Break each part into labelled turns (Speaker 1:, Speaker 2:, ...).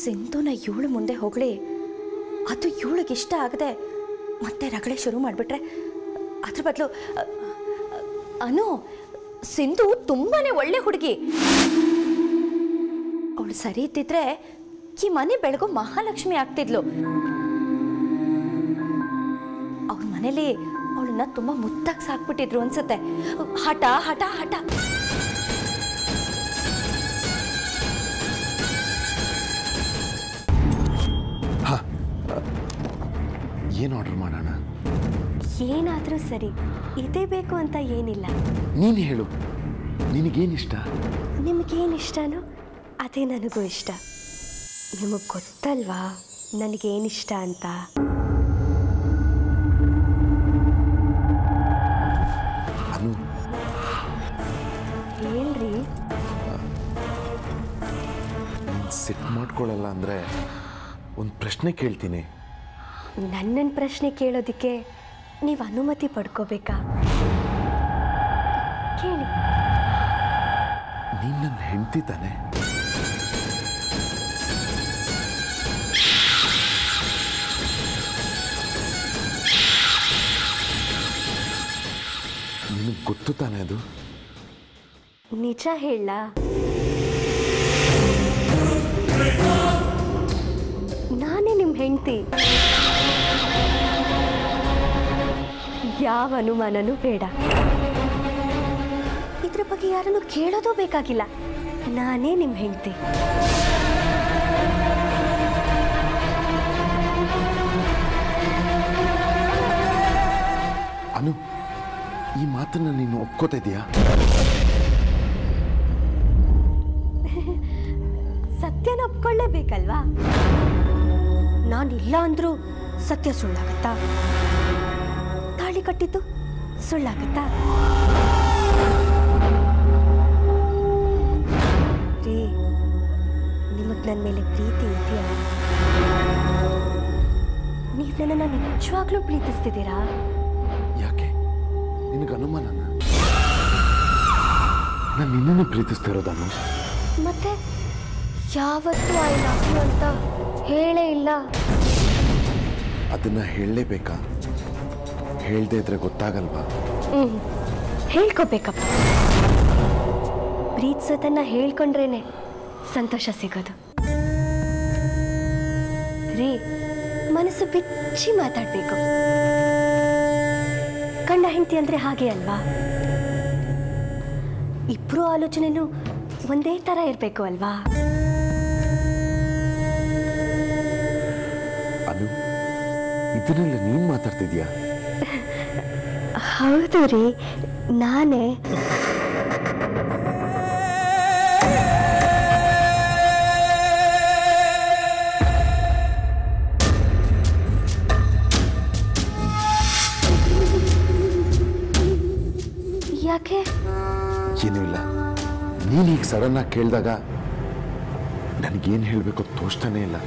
Speaker 1: ಸಿಂಧುನ ಇವಳು ಮುಂದೆ ಹೊಗಳಿ ಅದು ಇವಳಿಗೆ ಇಷ್ಟ ಆಗದೆ ಮತ್ತೆ ರಗಳೆ ಶುರು ಮಾಡಿಬಿಟ್ರೆ ಅದ್ರ ಬದಲು ಅನು ಸಿಂಧು ತುಂಬಾನೇ ಒಳ್ಳೆ ಹುಡುಗಿ ಅವಳು ಸರಿ ಇದ್ದಿದ್ರೆ ಈ ಮನೆ ಬೆಳಗು ಮಹಾಲಕ್ಷ್ಮಿ ಆಗ್ತಿದ್ಲು ಅವ್ರ ಮನೇಲಿ ಅವಳನ್ನ ತುಂಬಾ ಮುತ್ತಾಗಿ ಸಾಕ್ಬಿಟ್ಟಿದ್ರು ಅನ್ಸುತ್ತೆ ಹಠ ಹಠ ಹಠ
Speaker 2: ಏನು ಆರ್ಡರ್ ಮಾಡೋಣ
Speaker 3: ಏನಾದರೂ ಸರಿ ಇದೇ ಬೇಕು ಅಂತ ಏನಿಲ್ಲ
Speaker 2: ನೀನು ಹೇಳು ನಿನಗೇನಿಷ್ಟ
Speaker 3: ನಿಮಗೇನು ಇಷ್ಟನೋ ಅದೇ ನನಗೂ ಇಷ್ಟ ನಿಮಗೆ ಗೊತ್ತಲ್ವಾ ನನಗೇನಿಷ್ಟ ಅಂತ
Speaker 2: ಅನು
Speaker 3: ಹೇಳ್ರಿ
Speaker 2: ಸಿಟ್ ಮಾಡ್ಕೊಳ್ಳಲ್ಲ ಅಂದರೆ ಒಂದು ಪ್ರಶ್ನೆ ಕೇಳ್ತೀನಿ
Speaker 3: ನನ್ನನ್ನು ಪ್ರಶ್ನೆ ಕೇಳೋದಕ್ಕೆ ನೀವು ಅನುಮತಿ ಪಡ್ಕೋಬೇಕಾ ಕೇಳಿ
Speaker 2: ನೀನು ನನ್ನ ಹೆಂಡ್ತಿ ತಾನೆ ನಿನಗೆ ಗೊತ್ತು ತಾನೆ ಅದು
Speaker 3: ನಿಜ ಹೇಳ ನಾನೇ ನಿಮ್ಮ ಹೆಂಡತಿ ಯಾವ ಅನುಮಾನನೂ ಬೇಡ ಇದ್ರ ಬಗ್ಗೆ ಯಾರನ್ನು ಕೇಳೋದೂ ಬೇಕಾಗಿಲ್ಲ ನಾನೇ ನಿಮ್ಮ ಹೆಂಡತಿ
Speaker 2: ಅನು ಈ ಮಾತನ್ನ ನೀನು ಒಪ್ಕೋತಾ ಇದೀಯಾ
Speaker 3: ಸತ್ಯನ ಒಪ್ಕೊಳ್ಳೇಬೇಕಲ್ವಾ ನಾನಿಲ್ಲ ಅಂದ್ರೂ ಸತ್ಯ ಸುಳ್ಳಾಗತ್ತಾ ತಾಳಿ ಕಟ್ಟಿದ್ದು ಸುಳ್ಳಾಗತ್ತಾ ರೀ ನಿಮಗೆ ನನ್ನ ಮೇಲೆ ಪ್ರೀತಿ ಇದೆಯಾ ನೀವು ನನ್ನನ್ನು ನಿಜವಾಗ್ಲೂ ಪ್ರೀತಿಸ್ತಿದ್ದೀರಾ
Speaker 2: ಯಾಕೆ ನಿನಗೆ ಅನುಮಾನನ ನಾನು ನಿನ್ನನ್ನು ಪ್ರೀತಿಸ್ತಾ ಇರೋದನ್ನು
Speaker 3: ಮತ್ತೆ ಯಾವತ್ತೂ ಐ ಲವ್ ಯು ಅಂತ ಹೇಳೇ ಇಲ್ಲ
Speaker 2: ಅದನ್ನ ಹೇಳಲೇಬೇಕಾ ಹೇಳ್ದೇ ಇದ್ರೆ ಗೊತ್ತಾಗಲ್ವಾ
Speaker 3: ಹ್ಮ್ ಹೇಳ್ಕೋಬೇಕಪ್ಪ ಪ್ರೀತಿಸೋದನ್ನ ಹೇಳ್ಕೊಂಡ್ರೇನೆ ಸಂತೋಷ ಸಿಗೋದು ರೀ ಮನಸ್ಸು ಬಿಚ್ಚಿ ಮಾತಾಡ್ಬೇಕು ಗಂಡ ಹೆಂಡತಿ ಅಂದ್ರೆ ಹಾಗೆ ಅಲ್ವಾ ಇಬ್ರು ಆಲೋಚನೆನೂ ಒಂದೇ ತರ ಇರಬೇಕು ಅಲ್ವಾ
Speaker 2: ಅನು ಇದನ್ನೆಲ್ಲ ನೀನು ಮಾತಾಡ್ತಿದ್ಯಾ
Speaker 3: ಹೌದು ರೀ ನಾನೇ ಯಾಕೆ
Speaker 2: ಏನೂ ಇಲ್ಲ ನೀನು ಈಗ ಸಡನ್ ಆಗಿ ಕೇಳಿದಾಗ ನನಗೇನು ಹೇಳಬೇಕು ತೋಚ್ತಾನೇ ಇಲ್ಲ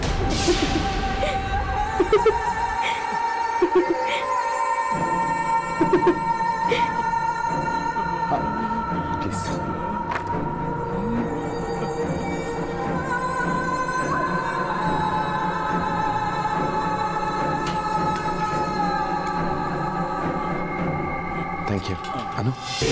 Speaker 2: ಪ್ಲೀಸ್ ಥ್ಯಾಂಕ್ ಯು ಅನು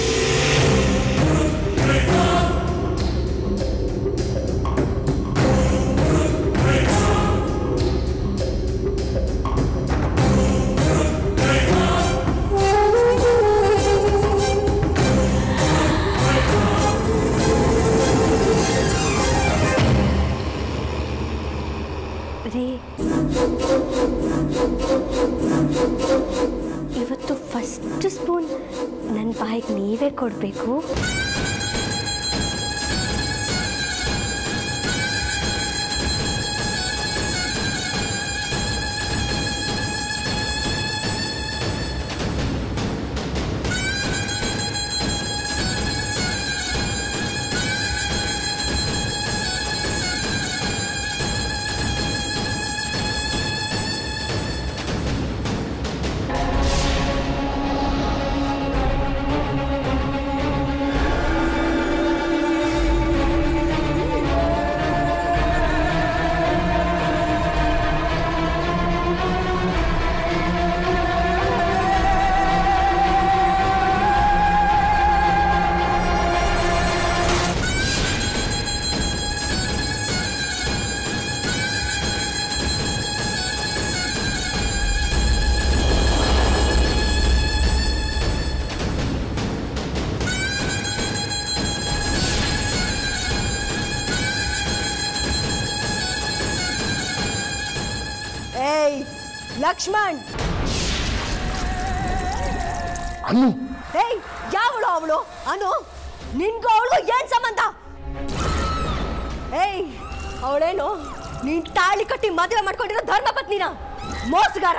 Speaker 3: ರೀ ಇವತ್ತು ಫಸ್ಟ್ ಸ್ಪೂನ್ ನನ್ನ ಬಾಯಿಗೆ ನೀವೇ ಕೊಡಬೇಕು
Speaker 4: ಲಕ್ಷ್ಮಣ್
Speaker 2: ಅನ್ನು
Speaker 4: ಏಯ್ ಯಾವಳು ಅವಳು ಅನು ನಿನ್ಗೂ ಅವಳು ಏನ್ ಸಂಬಂಧ ಏಯ್ ಅವಳೇನು ನೀನ್ ತಾಳಿ ಕಟ್ಟಿ ಮದುವೆ ಮಾಡ್ಕೊಂಡಿರೋ ಧರ್ಮ ಪತ್ನಿನ ಮೋಸಗಾರ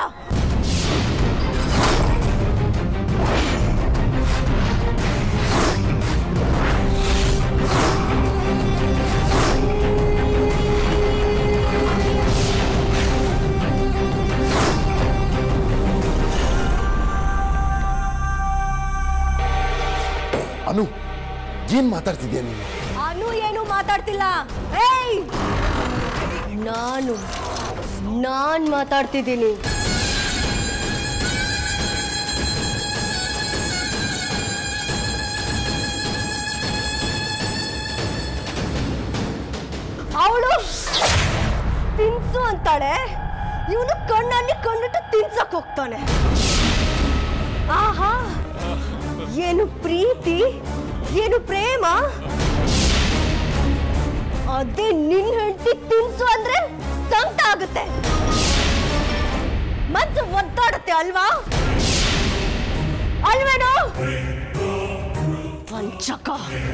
Speaker 2: ಅನು ಏನ್ ಮಾತಾಡ್ತಿದ್ಯಾ ನೀನು
Speaker 4: ಅನು ಏನು ಮಾತಾಡ್ತಿಲ್ಲ ಏಯ್ ನಾನು ನಾನ್ ಮಾತಾಡ್ತಿದ್ದೀನಿ ಅವಳು ತಿನ್ಸು ಅಂತಾಳೆ ಇವನು ಕಣ್ಣಲ್ಲಿ ಕಣ್ಣಿಟ್ಟು ತಿನ್ಸಕ್ ಹೋಗ್ತಾನೆ ಆಹಾ ಏನು ಪ್ರೀತಿ ಏನು ಪ್ರೇಮ ಅದೇ ನಿನ್ ಹೆಂಡತಿ ತಿನ್ಸು ಅಂದ್ರೆ ಸಂಕಟ ಆಗುತ್ತೆ ಮನ್ಸು ಒದ್ದಾಡುತ್ತೆ ಅಲ್ವಾ ಅಲ್ವೇನೋ ವಂಚಕ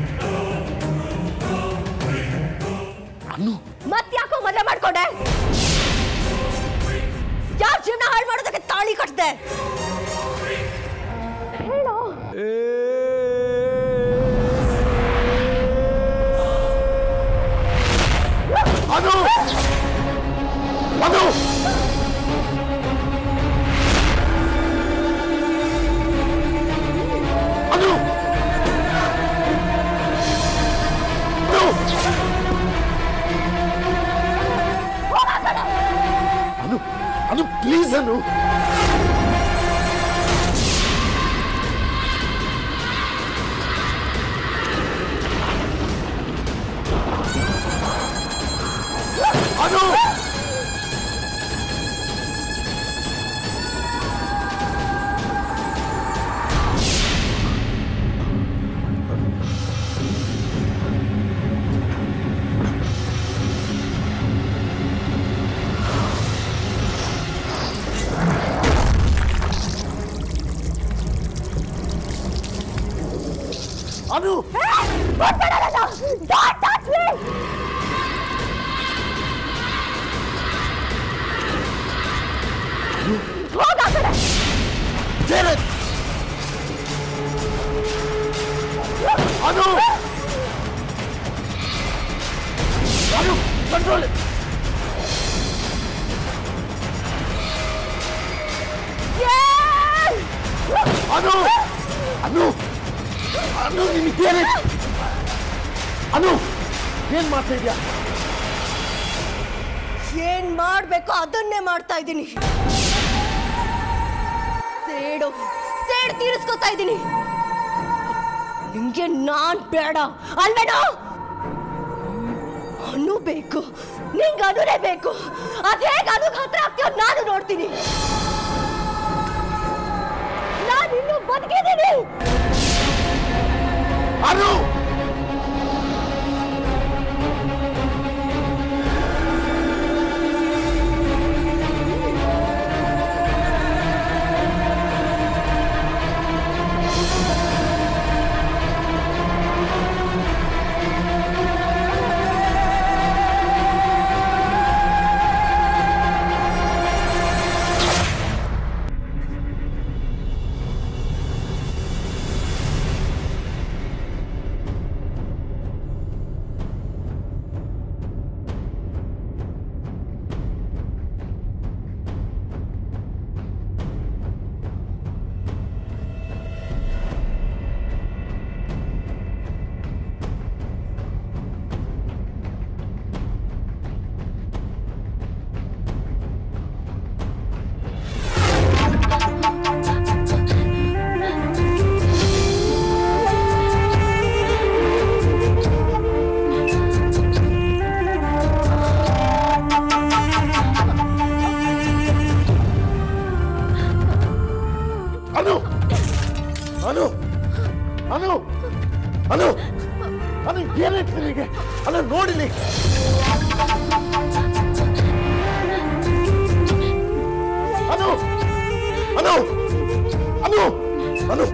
Speaker 2: ಅನ್ನು
Speaker 4: ಮತ್ತ್ಯಾಕೋ ಮದುವೆ ಮಾಡ್ಕೊಂಡೆ ಯಾರ ಜೀವನ ಹಾಳು ಮಾಡೋದಕ್ಕೆ ತಾಳಿ ಕಟ್ದೆ ಹೇಳೋ
Speaker 2: Anu Anu Anu Anu Anu Anu please Anu Anu Anu
Speaker 4: Don't touch me! ಹೋಗ ಆ ಕಡೆ.
Speaker 2: ಜೇರತ್ ಅನು ಅನು ಕಂಟ್ರೋಲ್
Speaker 4: ಏಯ್!
Speaker 2: ಅನು ಅನು ಅನು ನಿನಗೇನೆ ಅನು ಏನ್ ಮಾಡ್ತಾ ಇದ್ಯಾ
Speaker 4: ಏನ್ ಮಾಡ್ಬೇಕು ಅದನ್ನೇ ಮಾಡ್ತಾ ಇದ್ದೀನಿ ಸೇಡು ಸೇಡು ತೀರಿಸ್ಕೊತಾ ಇದ್ದೀನಿ ನಿಂಗೆ ನಾನ್ ಬೇಡ ಅಲ್ವೇನೋ ಅನು ಬೇಕು ನಿಂಗೆ ಅನುನೇ ಬೇಕು ಅದೇಗ ಅನುಗ್ ಹತ್ರ ಆಗ್ತೀಯೋ ನಾನು ನೋಡ್ತೀನಿ ನಾನು ಇನ್ನೂ ಬದುಕಿದ್ದೀನಿ
Speaker 2: ಅನು ಅನು ಅನು ಅನು ಅನು ಅನು ಏನಾಯ್ತು ನಿನಗೆ ಅನು ನೋಡಿಲಿ ಅನು ಅನು ಅನು ಅನು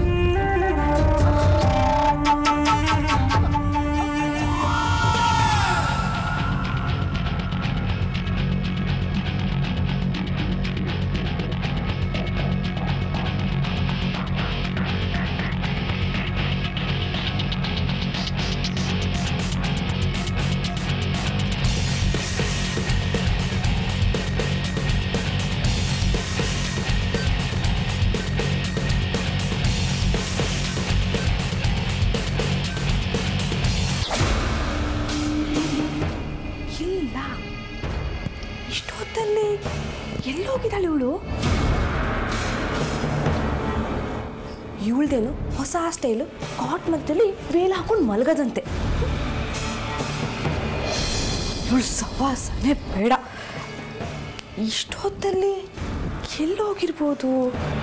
Speaker 5: ಇಲ್ಲ ಇಷ್ಟೊತ್ತಲ್ಲಿ ಎಲ್ಲೋಗಿದ್ದಾಳೆ ಇವಳು ಇವಳ್ದೇನು ಹೊಸ ಸ್ಟೈಲು ಕಾಟ್ ಮಧ್ಯದಲ್ಲಿ ವೇಲ್ ಹಾಕೊಂಡು ಮಲಗದಂತೆ ಇವಳು ಸವಾಸನೆ ಬೇಡ ಇಷ್ಟೊತ್ತಲ್ಲಿ ಎಲ್ಲೋಗಿರ್ಬೋದು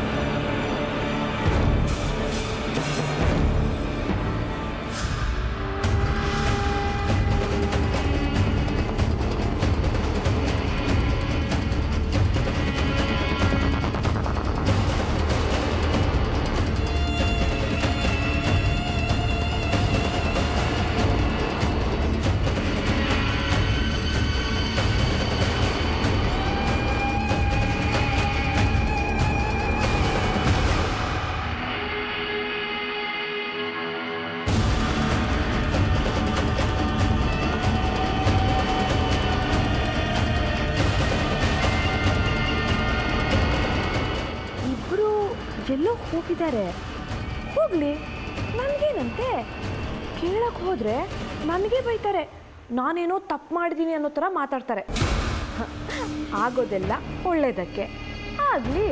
Speaker 5: ಇಬ್ಬರು ಎಲ್ಲೋ ಹೋಗಿದ್ದಾರೆ ಹೋಗ್ಲಿ ನನಗೇನಂತೆ ಕೇಳಕ್ಕೆ ಹೋದ್ರೆ ನನಗೆ ಬೈತಾರೆ ನಾನೇನೋ ತಪ್ಪು ಮಾಡಿದ್ದೀನಿ ಅನ್ನೋ ಥರ ಮಾತಾಡ್ತಾರೆ ಆಗೋದೆಲ್ಲ ಒಳ್ಳೇದಕ್ಕೆ ಆಗಲಿ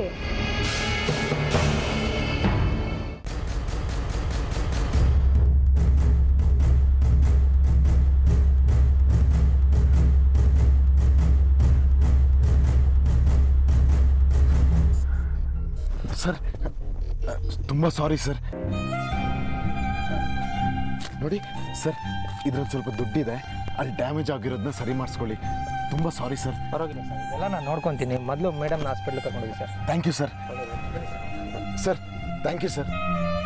Speaker 2: ಸರ್ ತುಂಬ ಸಾರಿ ಸರ್ ನೋಡಿ ಸರ್ ಇದ್ರಲ್ಲಿ ಸ್ವಲ್ಪ ದುಡ್ಡಿದೆ ಅಲ್ಲಿ ಡ್ಯಾಮೇಜ್ ಆಗಿರೋದನ್ನ ಸರಿ ಮಾಡಿಸ್ಕೊಳ್ಳಿ ತುಂಬ ಸಾರಿ ಸರ್
Speaker 6: ಪರವಾಗಿಲ್ಲ ಸರ್ ಇದೆಲ್ಲ ನಾನು ನೋಡ್ಕೊತೀನಿ ಮೊದಲು ಮೇಡಮ್ನ ಹಾಸ್ಪಿಟ್ಲಿಗೆ ಕರ್ಕೊಂಡೋಗಿ sir
Speaker 2: thank you sir sir thank you sir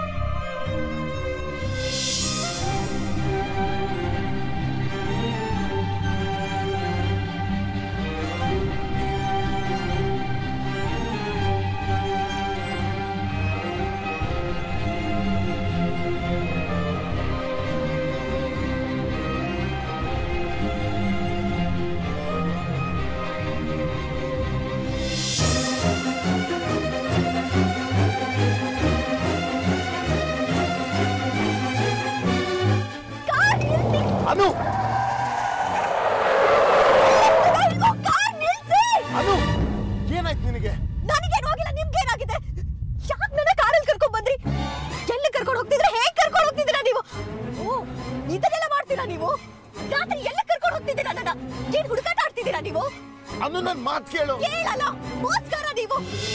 Speaker 2: Anu Anu ಏನಾಯ್ತು ನಿನಗೆ
Speaker 4: ನನಗೇನು ಹೋಗಿಲ್ಲ ನಿಮ್ಗೇನಾಗಿದೆ ಯಾಕೆ ನನ್ನ ಕಾರಲ್ಲಿ ಕರ್ಕೊಂಡ್ ಬಂದ್ರಿ ಎಲ್ಲಿ ಕರ್ಕೊಂಡು ಹೋಗ್ತಿದ್ರೆ ಹೇಗ್ ಕರ್ಕೊಂಡು ಹೋಗ್ತಿದ್ದೀರಾ ನೀವು ಓ ಇದನ್ನೆಲ್ಲ ಮಾಡ್ತೀರಾ ನೀವು ರಾತ್ರಿ ಎಲ್ಲ ಕರ್ಕೊಂಡು ಹೋಗ್ತಿದ್ದೀರಾ ನನ್ನ ಏನ್ ಹುಡುಕಾಟ ಆಡ್ತಿದ್ದೀರಾ ನೀವು
Speaker 2: ಅನು ನನ್ನ ಮಾತು ಕೇಳು
Speaker 4: ಕೇಳಲ್ಲ ಮೋಸ್ಕರ ನೀವು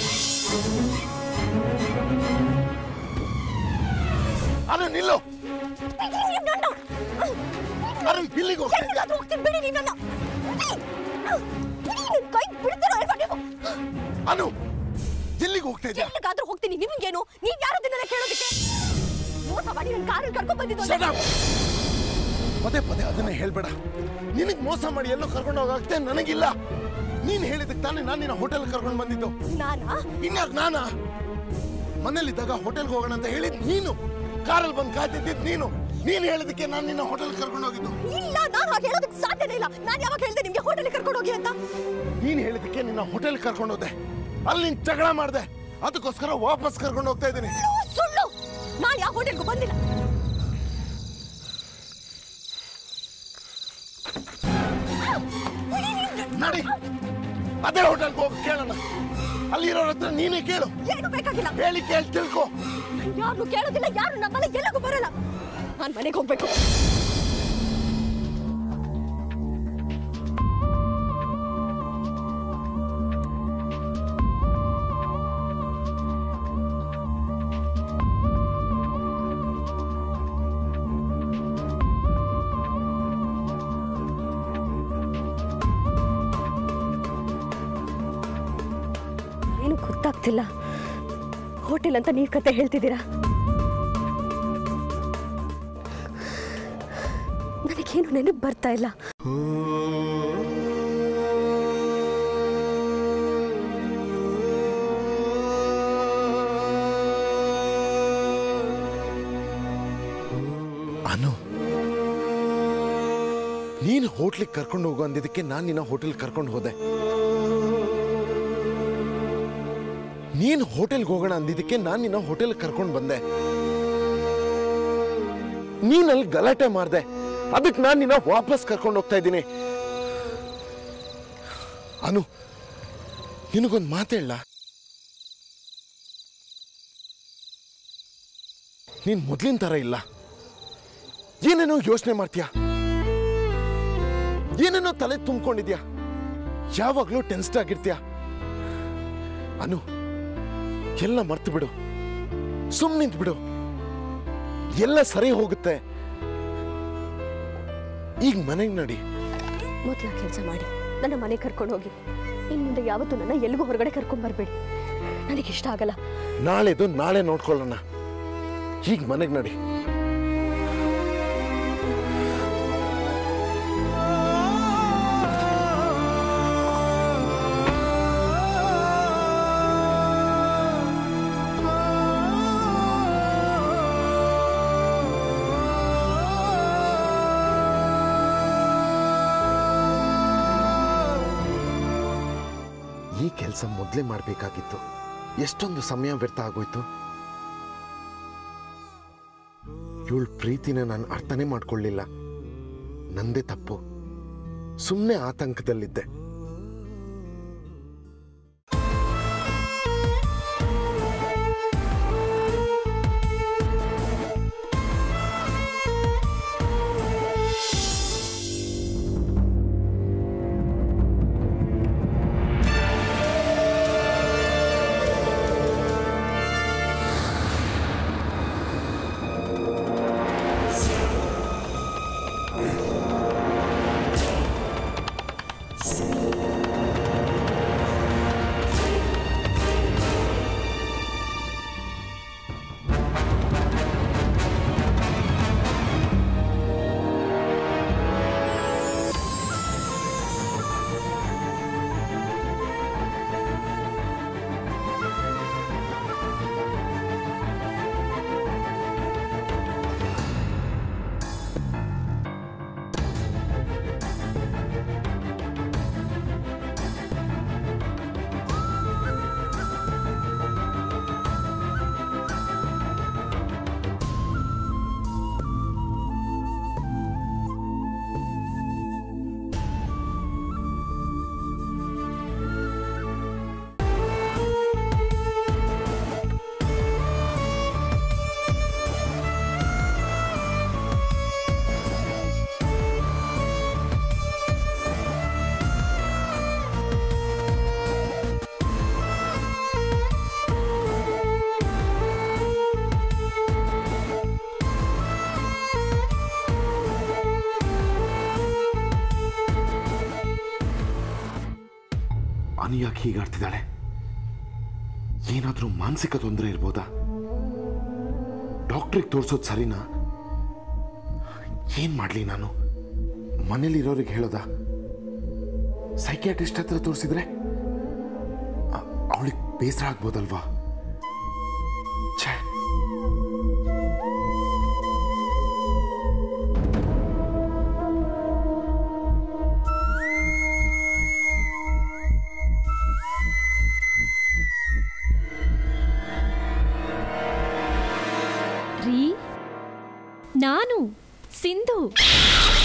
Speaker 2: ಅನು ನಿಲ್ಲು
Speaker 4: ಬಿಡಿ ನೀವು ನನ್ನ
Speaker 2: ಅನು ಇಲ್ಲಿಗೆ ಹೋಗ್ತಾ ಇದ್ಯಾ?
Speaker 4: ಎಲ್ಲಾದ್ರೂ ಹೋಗ್ತೀನಿ ಬಿಡಿ ನೀವು ನನ್ನ ಬಿಡಿ. ಬಿಡಿ, ನನ್ ಕೈ ಬಿಡ್ತೀರಾ ಇಲ್ವಾ ನೀವು
Speaker 2: ಅನು ಎಲ್ಲಿಗೆ ಹೋಗ್ತಾ ಇದ್ಯಾ
Speaker 4: ಎಲ್ಲಿಗಾದ್ರೂ ಹೋಗ್ತೀನಿ ನಿಮ್ಗೇನು ನೀವ್ ಯಾರದನ್ನೆಲ್ಲ ಕೇಳೋದಕ್ಕೆ ಮೋಸ ಮಾಡಿ ನನ್ನ ಕಾರಲ್ಲಿ ಕರ್ಕೊಂಡ್ ಬಂದಿದ್ದು
Speaker 2: Shut up! ಪದೇ ಪದೇ ಅದನ್ನೇ ಹೇಳ್ಬೇಡ ನಿನಗ್ ಮೋಸ ಮಾಡಿ ಎಲ್ಲೋ ಕರ್ಕೊಂಡು ಹೋಗಾಗ್ತೆ ನನಗಿಲ್ಲ ನೀನ್ ಹೇಳಿದಕ್ಕೆ ತಾನೇ ನಾನು ನಿನ್ನ ಹೋಟೆಲ್ ಕರ್ಕೊಂಡು ಬಂದಿದ್ದು
Speaker 4: ನಾನಾ
Speaker 2: ಇನ್ಯಾಕ್ ನಾನಾ ಮನೇಲಿದ್ದಾಗ ಹೋಟೆಲ್ಗೆ ಹೋಗೋಣ ಅಂತ ಹೇಳಿದ್ ನೀನು ಕಾರಲ್ಲಿ ಬಂದು ಕಾಯ್ತಿದ್ದಿದ್ ನೀನು ನೀನ್ ಹೇಳಿದಕ್ಕೆ ನಾನು ನಿನ್ನ ಹೋಟೆಲ್ ಕರ್ಕೊಂಡು ಹೋಗಿದ್ದು
Speaker 4: ಇಲ್ಲ ನಾನು ಹಾಗೆ ಹೇಳೋದಕ್ಕೆ ಸಾಧ್ಯನೇ ಇಲ್ಲ ನಾನು ಯಾವಾಗ ಹೇಳ್ದೆ ನಿಮ್ಗೆ ಹೋಟೆಲ್ ಕರ್ಕೊಂಡು ಹೋಗಿ ಅಂತ
Speaker 2: ನೀನ್ ಹೇಳಿದಕ್ಕೆ ನಿನ್ನ ಹೋಟೆಲ್ ಕರ್ಕೊಂಡು ಹೋದೆ ಅಲ್ಲಿ ನೀನ್ ಜಗಳ ಮಾಡ್ದೆ ಅದಕ್ಕೋಸ್ಕರ ವಾಪಸ್ ಕರ್ಕೊಂಡು ಹೋಗ್ತಾ ಇದ್ದೀನಿ
Speaker 4: ಸುಳ್ಳು ನಾನು ಯಾವ ಹೋಟೆಲ್ಗೂ ಬಂದಿಲ್ಲ
Speaker 2: ನಡಿ ಅದೇ ಹೋಟೆಲ್ಗೆ ಹೋಗಿ ಕೇಳೋಣ ಅಲ್ಲಿರೋರ ಹತ್ರ ನೀನೇ ಕೇಳು
Speaker 4: ಏನು ಬೇಕಾಗಿಲ್ಲ
Speaker 2: ಹೇಳಿ ಕೇಳಿ ತಿಳ್ಕೊ
Speaker 4: ಯಾರು ಕೇಳೋದಿಲ್ಲ ಯಾರು ನಮ್ಮಲ್ಲ ಎಲ್ಲಗೂ ಬರಲ್ಲ ನಾನು ಮನೆಗೆ ಹೋಗ್ಬೇಕು ಗೊತ್ತಿಲ್ಲ ಹೋಟೆಲ್ ಅಂತ ನೀವು ಕತೆ ಹೇಳ್ತಿದ್ದೀರಾ ನನಗೇನು ನೆನಪು ಬರ್ತಾ ಇಲ್ಲ
Speaker 2: ಅನು ನೀನು ಹೋಟ್ಲಿಗೆ ಕರ್ಕೊಂಡು ಹೋಗು ಅಂದಿದ್ದಕ್ಕೆ ನಾನು ನಿನ್ನ ಹೋಟೆಲ್ ಕರ್ಕೊಂಡು ಹೋದೆ ನೀನು ಹೋಟೆಲ್ಗೆ ಹೋಗೋಣ ಅಂದಿದ್ದಕ್ಕೆ ನಾನು ನಿನ್ನ ಹೋಟೆಲ್ ಕರ್ಕೊಂಡು ಬಂದೆ ನೀನಲ್ಲಿ ಗಲಾಟೆ ಮಾಡ್ದೆ ಅದಕ್ಕೆ ನಾನು ನಿನ್ನ ವಾಪಸ್ ಕರ್ಕೊಂಡು ಹೋಗ್ತಾ ಇದ್ದೀನಿ ಅನು ನಿನಗೊಂದು ಮಾತೇಳ ನೀನ್ ಮೊದ್ಲಿನ ಥರ ಇಲ್ಲ ಏನೇನೋ ಯೋಚನೆ ಮಾಡ್ತೀಯ ಏನೇನೋ ತಲೆ ತುಂಬಿಕೊಂಡಿದ್ಯಾ ಯಾವಾಗಲೂ ಟೆನ್ಸ್ಡ್ ಆಗಿರ್ತೀಯ ಅನು ಎಲ್ಲ ಮರ್ತು ಬಿಡು ಸುಮ್ ನಿಂತು ಬಿಡು ಎಲ್ಲ ಸರಿ ಹೋಗುತ್ತೆ ಈಗ ಮನೆಗೆ ನಡಿ
Speaker 4: ಮೊದಲ ಕೆಲಸ ಮಾಡಿ ನನ್ನ ಮನೆ ಕರ್ಕೊಂಡು ಹೋಗಿ ಇನ್ನು ಮುಂದೆ ಯಾವತ್ತೂ ನನ್ನ ಎಲ್ಲಿಗೂ ಹೊರಗಡೆ ಕರ್ಕೊಂಡ್ ಬರಬೇಡಿ ನನಗೆ ಇಷ್ಟ ಆಗಲ್ಲ
Speaker 2: ನಾಳೆದು ನಾಳೆ ನೋಡ್ಕೊಳ್ಳೋಣ ಈಗ ಮನೆಗೆ ನಡಿ ಈ ಕೆಲಸ ಮೊದಲೇ ಮಾಡಬೇಕಾಗಿತ್ತು ಎಷ್ಟೊಂದು ಸಮಯ ವ್ಯರ್ಥ ಆಗೋಯ್ತು ಇವಳ ಪ್ರೀತಿನ ನಾನು ಅರ್ಥನೇ ಮಾಡ್ಕೊಳ್ಳಿಲ್ಲ ನಂದೇ ತಪ್ಪು ಸುಮ್ಮನೆ ಆತಂಕದಲ್ಲಿದ್ದೆ ಅನು ಯಾಕೆ ಹೀಗಾಡ್ತಿದ್ದಾಳೆ ಏನಾದರೂ ಮಾನಸಿಕ ತೊಂದರೆ ಇರ್ಬೋದಾ ಡಾಕ್ಟ್ರಿಗೆ ತೋರಿಸೋದು ಸರಿನಾ ಏನ್ ಮಾಡ್ಲಿ ನಾನು ಮನೇಲಿರೋರಿಗೆ ಹೇಳೋದಾ ಸೈಕ್ಯಾಟ್ರಿಸ್ಟ್ ಹತ್ರ ತೋರಿಸಿದ್ರೆ ಅವಳಿಗೆ ಬೇಸರ ಆಗ್ಬೋದಲ್ವಾ ಛೇ
Speaker 7: ರೀ ನಾನು ಸಿಂಧು